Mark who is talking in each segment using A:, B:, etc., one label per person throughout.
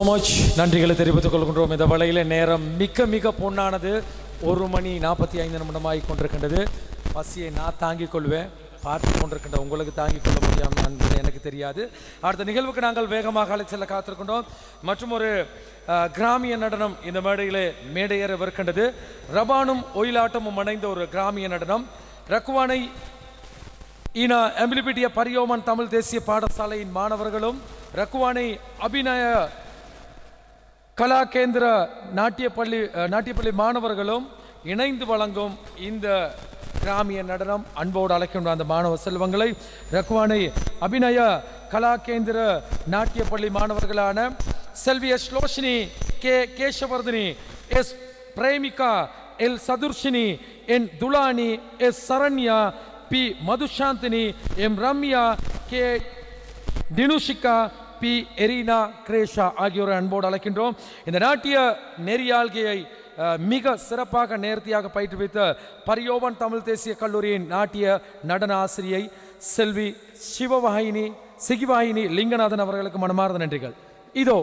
A: much நன்றிகளை தெரிவித்துக் கொள்கின்றோம் இந்த வேளையில நேரம் மிக மிக பொன்னானது ஒரு மணி நாற்பத்தி ஐந்து நிமிடமாகி கொண்டிருக்கின்றது பசியை நான் தாங்கிக் கொள்வேன் பார்த்து கொண்டிருக்கின்ற உங்களுக்கு தாங்கிக் கொள்ள முடியாமல் என்பது எனக்கு தெரியாது அடுத்த நிகழ்வுக்கு நாங்கள் வேகமாக அழைத்து செல்ல காத்திருக்கின்றோம் மற்றும் ஒரு அஹ், கிராமிய நடனம் இந்த மேடையிலே மேடையேறவிருக்கின்றது ரபானும் ஒயிலாட்டமும் இணைந்த ஒரு கிராமிய நடனம் ரக்குவானை ஈன எம்பிலிபிட்டிய பரியோமன் தமிழ் தேசிய பாடசாலையின் மாணவர்களும் ரக்குவானை அபிநய கலா கேந்திர நாட்டியப்பள்ளி அஹ், நாட்டியப்பள்ளி மாணவர்களும் இணைந்து வழங்கும் இந்த கிராமிய நடனம் அன்போடு அழைக்கின்ற அந்த மாணவ செல்வங்களை ரக்குவானை அபிநய கலா கேந்திர நாட்டியப்பள்ளி மாணவர்களான Selvi S Loshini K Kesavarthini S Premika L Sathurshini N Thulani S Saranya P Madhushanthini M Ramya K Dinushika P Erina Gresha ஆகியோரை அன்போடு அழைக்கின்றோம் இந்த நாட்டிய நெறியாள்கையை அஹ், மிக சிறப்பாக நேர்த்தியாக பயிற்றுவித்த பரியோவன் தமிழ் தேசிய கல்லூரியின் நாட்டிய நடன ஆசிரியை செல்வி சிவவாகினி சிகிவாகினி லிங்கநாதன் அவர்களுக்கு மனமார்ந்த நன்றிகள் இதோ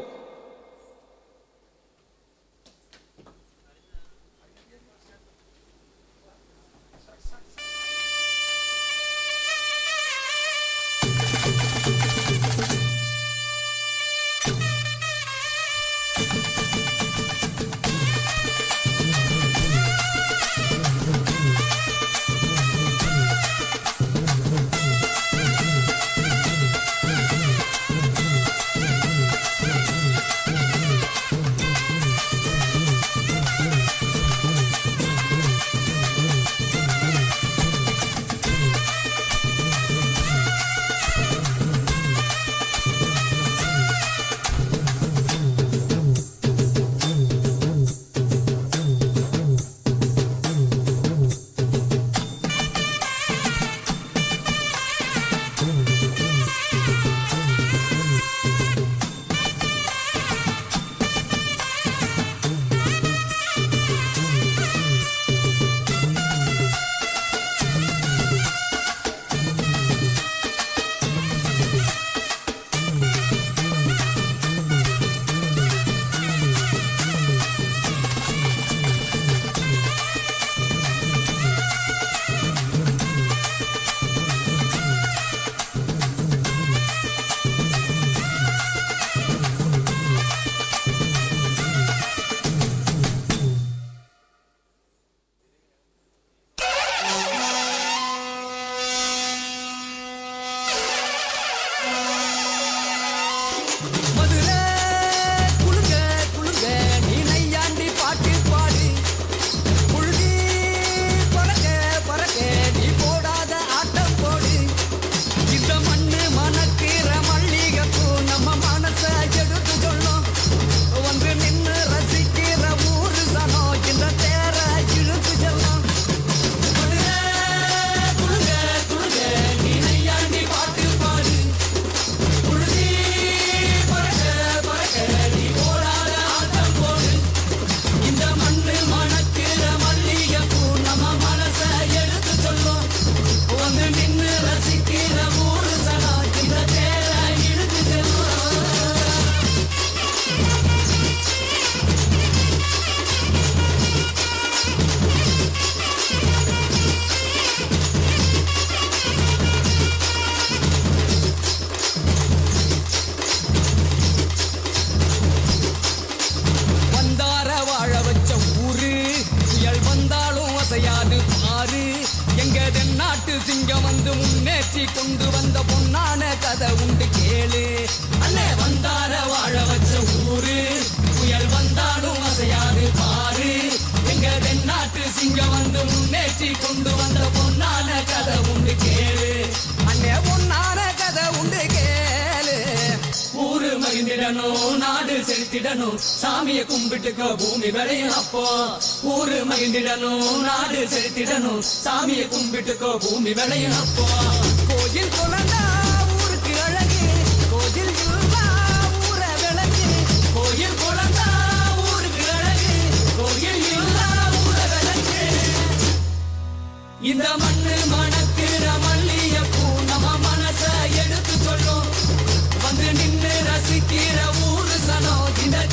B: மதுரை குலுங்க குலுங்க நீ நையாண்டி பாட்டு பாடு புழுதி பறக்க பறக்க நீ போடாத ஆட்டம் போடு இந்த மண்ணு மணக்கிற மல்லிகைப்பூ நம்ம மனச எடுத்து சொல்லும் வந்து நின்னு ரசிக்கிற ஊரு சனம் இந்த தேர இழுத்து செல்லும் மதுரை குலுங்க குலுங்க நீ நையாண்டி பாட்டு பாடு புழுதி பறக்க பறக்க நீ போடாத ஆட்டம் போடு இந்த மண்ணு மணக்கிற மல்லிகைப்பூ நம்ம மனச எடுத்து சொல்லும் வந்து நின்னு ரசிக்கிற ஊரு சனா இந்த தேர இழுத்து செல்லும் வந்தார வாழ வச்ச ஊரு புயல் வந்தாலும் அசையாது பாரு எங்க தென்னாட்டு சிங்கம் வந்து முன்னேற்றி கொண்டு வந்த பொன்னான கதை உண்டு கேளு அண்ணே வந்தார வாழ வச்ச ஊரு புயல் வந்தாலும் அசையாது பாரு எங்க தென்னாட்டு சிங்கம் வந்து முன்னேற்றி கொண்டு வந்த பொன்னான கதை உண்டு கேளு அண்ணே பொன்னான கதை உண்டு கேளு ஊரு மகிழ்ந்திடணும் நாடு செலுத்திடணும் சாமிய கும்பிட்டுக்கோ பூமி விளையும் அப்போ ஊரு மகிழ்ந்திடணும் நாடு செலுத்திடணும் சாமிய கும்பிட்டுக்கோ பூமி விளையும் அப்போ கோயில் குழந்தா ஊருக்கு அழகு கோயில் இல்லா ஊர விளக்கு கோயில் குழந்தா ஊருக்கு அழகு கோயில் இல்லா ஊர விளக்கு இந்த மண்ணு மணக்கிற மல்லிகைப்பூ நம்ம மனச எடுத்து சொல்லும் வந்து நின்னு ரசிக்கிற ஊரு சனம் இந்த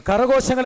A: கரகோஷங்கள்